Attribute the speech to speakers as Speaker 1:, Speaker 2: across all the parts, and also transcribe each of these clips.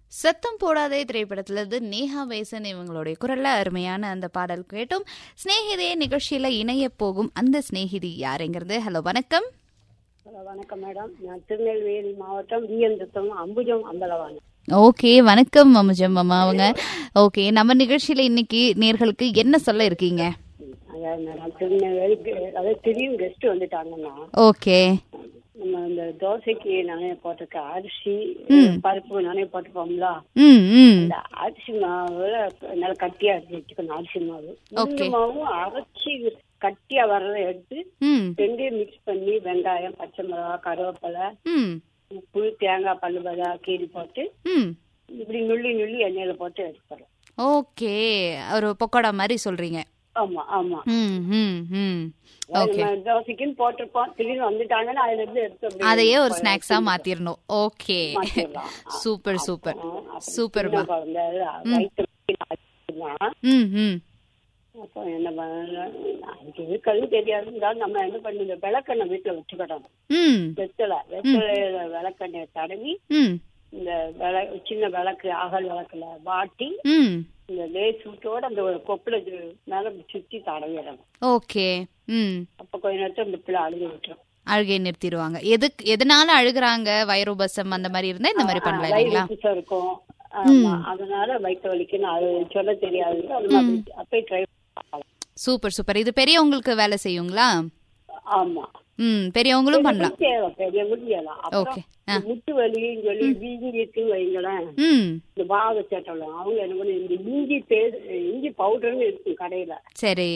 Speaker 1: சத்தம் போடாதே திரைப்படத்துல இருந்து நேஹா வேசன் இவங்களுடைய குரல்ல அருமையான அந்த பாடல் கேட்டோம் சிநேகிதே நிகழ்ச்சியில இணைய போகும் அந்த சிநேகிதி யாருங்கிறது ஹலோ வணக்கம்
Speaker 2: ஹலோ வணக்கம் மேடம் நான் திருநெல்வேலி மாவட்டம் விஎந்தத்தம் அம்புஜம் அம்பலவாணி
Speaker 1: ஓகே வணக்கம் அமுஜம் அம்மா அவங்க ஓகே நம்ம நிகழ்ச்சியில இன்னைக்கு நேர்களுக்கு என்ன சொல்ல இருக்கீங்க
Speaker 2: அதாவது மேடம் திருநெல்வேலி அதாவது திடீர்னு கெஸ்ட் வந்துட்டாங்கன்னா
Speaker 1: ஓகே
Speaker 2: நம்ம இந்த தோசைக்கு நானே போட்டிருக்க அரிசி பருப்பு நானே போட்டுப்போம்ல
Speaker 1: ம் ம்
Speaker 2: இந்த அரிசி மாவுல நல்லா கட்டியா எடுத்து வச்சுக்கணும் அரிசி மாவு
Speaker 1: Okay.
Speaker 2: இந்த மாவும் அரைச்சி கட்டியா வர்றதை எடுத்து
Speaker 1: ம்
Speaker 2: ரெண்டையும் மிக்ஸ் பண்ணி வெங்காயம் பச்சை மிளகா கருவேப்பிலை
Speaker 1: ம்
Speaker 2: உப்பு தேங்காய் பல்லு பதா கீரி போட்டு
Speaker 1: ம்
Speaker 2: இப்படி நுள்ளி நுள்ளி எண்ணெயில போட்டு எடுத்துக்கிறோம்
Speaker 1: ஓகே ஒரு பக்கோடா மாதிரி சொல்றீங்க
Speaker 2: ஆமா ஆமா
Speaker 1: ம் ம் ம் ஓகே
Speaker 2: நம்ம தோசைக்குன்னு போட்டிருப்போம் திடீர்னு வந்துட்டாங்கன்னா அதுல இருந்து எடுத்து அப்படியே
Speaker 1: அதையே ஒரு ஸ்நாக்ஸா மாத்திரணும் ஓகே
Speaker 2: மாத்திடலாம்.
Speaker 1: சூப்பர் சூப்பர்
Speaker 2: அப்புறம்
Speaker 1: சூப்பர்மா
Speaker 2: சின்ன குழந்தை வயிற்று வலிக்குதுன்னா,
Speaker 1: ம் ம்
Speaker 2: அப்போ என்ன பண்ண அதுக்கு இருக்கிறது தெரியாது இருந்தாலும் நம்ம என்ன பண்ணி இந்த விளக்கெண்ணெய் வீட்டுல வச்சுக்கிடணும்
Speaker 1: ம்
Speaker 2: வெத்தலை வெத்தலையில விளக்கெண்ணெய் தடவி
Speaker 1: ம்
Speaker 2: இந்த விள சின்ன விளக்கு அகல் விளக்குல வாட்டி
Speaker 1: ம்
Speaker 2: இந்த லேஸ் விட்டோட அந்த ஒரு கொப்புல இது மேல சுத்தி தடவிடணும்
Speaker 1: ஓகே ம்
Speaker 2: அப்ப கொஞ்ச நேரத்துல இந்த பிள்ளை அழுகி விட்டுரும்
Speaker 1: அழுகை நிறுத்திடுவாங்க எதுக்கு எதனால அழுகுறாங்க வயிறுபசம் அந்த மாதிரி இருந்தா இந்த மாதிரி பண்ணலாம் இல்லைங்களா
Speaker 2: வயிறு இருக்கும் ஆமா, அதனால வயிற்று வலிக்குன்னு அது சொல்ல தெரியாது அது மாதிரி அப்பயே ட்ரை
Speaker 1: சூப்பர் சூப்பர் இது பெரியவங்களுக்கு வேலை செய்யுங்களா
Speaker 2: ஆமா
Speaker 1: ம் பெரியவங்களும் பண்ணலாம்
Speaker 2: தேவை பெரியவங்களுக்கு செய்யலாம் அப்புறம்
Speaker 1: ஓகே ஆ
Speaker 2: இந்த முட்டு வலின்னு சொல்லி வீங்கிட்டு வைங்களேன்
Speaker 1: ம்
Speaker 2: இந்த பாக சேட்டலாம் அவங்க என்ன பண்ணி இந்த இஞ்சி பே இஞ்சி பவுடர்னு இருக்கும் கடையில
Speaker 1: சரி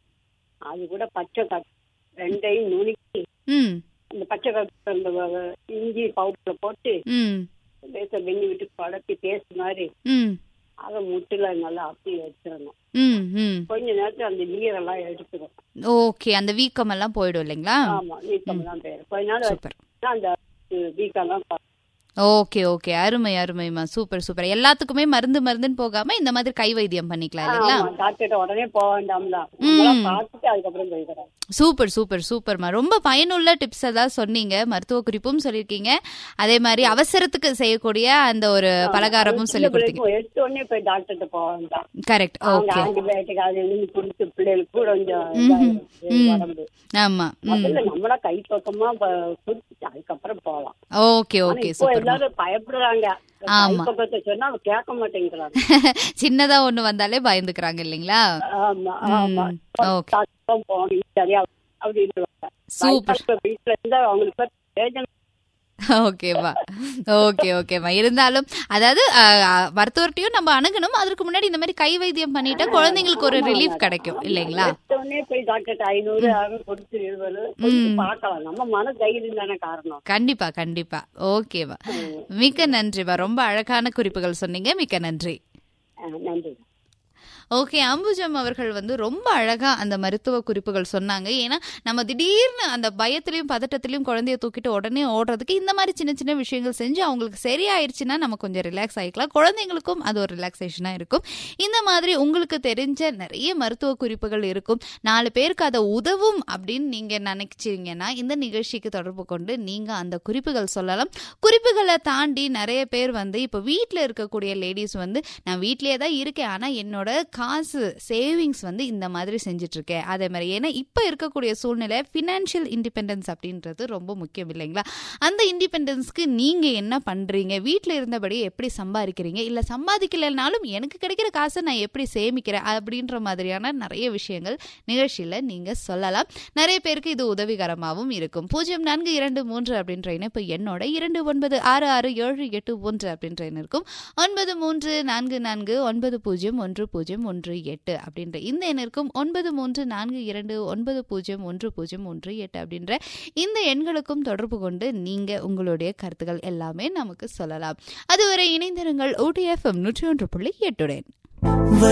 Speaker 2: அது கூட பச்சை கட் ரெண்டையும் நுணுக்கி
Speaker 1: ம்
Speaker 2: அந்த பச்சை கட் அந்த வ- இஞ்சி பவுடர்ல போட்டு
Speaker 1: ம்
Speaker 2: லேசா வெண்ணி விட்டு படத்தி பேஸ்ட் மாதிரி
Speaker 1: ம்
Speaker 2: அதை முட்டுல நல்லா அப்பி வச்சிடணும்
Speaker 1: ம் ம்
Speaker 2: கொஞ்ச நேரத்துல அந்த நீரெல்லாம் எடுத்துரும்
Speaker 1: ஓகே அந்த வீக்கம் எல்லாம் போயிடும் இல்லைங்களா
Speaker 2: ஆமா வீக்கம் தான் பேரு கொஞ்ச நாள்
Speaker 1: சூப்பர்
Speaker 2: வச்சா அந்த வீக்கம் தான்
Speaker 1: ஓகே ஓகே அருமை அருமைமா சூப்பர் சூப்பர் எல்லாத்துக்குமே மருந்து மருந்துன்னு போகாம இந்த மாதிரி கை வைத்தியம் பண்ணிக்கலாம் இல்லைங்களா
Speaker 2: ஆமா டாக்டர்கிட்ட உடனே போக வேண்டாம்ல நம்மளா பார்த்துட்டு அதுக்கப்புறம் போய்க்கிறோம்
Speaker 1: சூப்பர் சூப்பர் சூப்பர்மா ரொம்ப பயனுள்ள டிப்ஸ் தான் சொன்னீங்க மருத்துவ குறிப்பும் சொல்லியிருக்கீங்க அதே மாதிரி அவசரத்துக்கு செய்யக்கூடிய அந்த ஒரு பலகாரமும் சொல்லி கொடுத்தீங்க
Speaker 2: எடுத்த உடனே போய் டாக்டர்கிட்ட போக வேண்டாம்
Speaker 1: கரெக்ட்
Speaker 2: அவங்க
Speaker 1: ஓகே
Speaker 2: ஆன்டிபயோட்டிக் அது இதுன்னு கொடுத்து பிள்ளைகளுக்கு கூட கொஞ்சம் இதாயிரும் உடம்பு
Speaker 1: ஆமா ம்
Speaker 2: முதல்ல நம்மளா கை பக்கமா ப- கொடுத்துட்டு அதுக்கப்புறம் போகலாம்
Speaker 1: ஓகே
Speaker 2: ஆனா
Speaker 1: ஓகே
Speaker 2: இப்போ
Speaker 1: சூப்பர்
Speaker 2: எல்லாரும் பயப்படுறாங்க கை
Speaker 1: ஆமா.
Speaker 2: பக்கத்தை சொன்னா அவங்க கேட்க மாட்டேங்கிறாங்க
Speaker 1: சின்னதா ஒண்ணு வந்தாலே பயந்துக்கிறாங்க இல்லைங்களா
Speaker 2: ஆமா ஆமா
Speaker 1: ஓகே
Speaker 2: டாக்டர் போகணும் சரியா அப்படின்னு
Speaker 1: சூப்பர்
Speaker 2: வீட்டுல இருந்தா அவங்களுக்கு பிரயோஜனம்
Speaker 1: ஓகேவா ஓகே ஓகேவா இருந்தாலும் அதாவது அஹ், அஹ், மருத்துவர்கிட்டயும் நம்ம அணுகணும் அதற்கு முன்னாடி இந்த மாதிரி கை வைத்தியம் பண்ணிட்டா குழந்தைங்களுக்கு ஒரு ரிலீஃப் கிடைக்கும் இல்லைங்களா
Speaker 2: எடுத்த உடனே போய் டாக்டர் ஐநூறு அறுநூறு கொடுத்து இருபது கொடுத்து பார்க்கலாம் நம்ம மன தைரியம் தானே காரணம்
Speaker 1: கண்டிப்பா கண்டிப்பா ஓகேவா மிக்க நன்றிவா ரொம்ப அழகான குறிப்புகள் சொன்னீங்க மிக்க நன்றி
Speaker 2: அஹ் நன்றி
Speaker 1: ஓகே அம்புஜம் அவர்கள் வந்து ரொம்ப அழகா அந்த மருத்துவ குறிப்புகள் சொன்னாங்க ஏன்னா நம்ம திடீர்னு அந்த பயத்திலையும் பதட்டத்திலையும் குழந்தைய தூக்கிட்டு உடனே ஓடுறதுக்கு இந்த மாதிரி சின்ன சின்ன விஷயங்கள் செஞ்சு அவங்களுக்கு சரியாயிருச்சுன்னா நம்ம கொஞ்சம் ரிலாக்ஸ் ஆகிக்கலாம் குழந்தைங்களுக்கும் அது ஒரு ரிலாக்ஸேஷனா இருக்கும் இந்த மாதிரி உங்களுக்கு தெரிஞ்ச நிறைய மருத்துவ குறிப்புகள் இருக்கும் நாலு பேருக்கு அதை உதவும் அப்படின்னு நீங்க நினைச்சீங்கன்னா இந்த நிகழ்ச்சிக்கு தொடர்பு கொண்டு நீங்க அந்த குறிப்புகள் சொல்லலாம் குறிப்புகளை தாண்டி நிறைய பேர் வந்து இப்போ வீட்டில் இருக்கக்கூடிய லேடிஸ் வந்து நான் வீட்லயே தான் இருக்கேன் ஆனா என்னோட காசு சேவிங்ஸ் வந்து இந்த மாதிரி செஞ்சுட்டு இருக்கேன் அதே மாதிரி ஏன்னா இப்போ இருக்கக்கூடிய சூழ்நிலை ஃபினான்ஷியல் இண்டிபெண்டன்ஸ் அப்படின்றது ரொம்ப முக்கியம் இல்லைங்களா அந்த இண்டிபெண்டன்ஸ்க்கு நீங்க என்ன பண்றீங்க வீட்டில் இருந்தபடி எப்படி சம்பாதிக்கிறீங்க இல்ல சம்பாதிக்கலைனாலும் எனக்கு கிடைக்கிற காசை நான் எப்படி சேமிக்கிறேன் அப்படின்ற மாதிரியான நிறைய விஷயங்கள் நிகழ்ச்சியில நீங்க சொல்லலாம் நிறைய பேருக்கு இது உதவிகரமாகவும் இருக்கும் பூஜ்ஜியம் நான்கு இரண்டு மூன்று அப்படின்ற இணைப்பு என்னோட இரண்டு ஒன்பது ஆறு ஆறு ஏழு எட்டு ஒன்று அப்படின்ற எண் இருக்கும் ஒன்பது மூன்று நான்கு நான்கு ஒன்பது பூஜ்ஜியம் ஒன்று பூஜ்ஜியம் ஒன்று எட்டு அப்படின்ற இந்த எண்ணிற்கும் ஒன்பது மூன்று நான்கு இரண்டு ஒன்பது பூஜ்ஜியம் ஒன்று பூஜ்ஜியம் ஒன்று எட்டு அப்படின்ற இந்த எண்களுக்கும் தொடர்பு கொண்டு நீங்க உங்களுடைய கருத்துக்கள் எல்லாமே நமக்கு சொல்லலாம் அதுவரை இணைந்திருங்கள் ஓடிஎஃப்எம் நூற்றி ஒன்று புள்ளி எட்டுடன்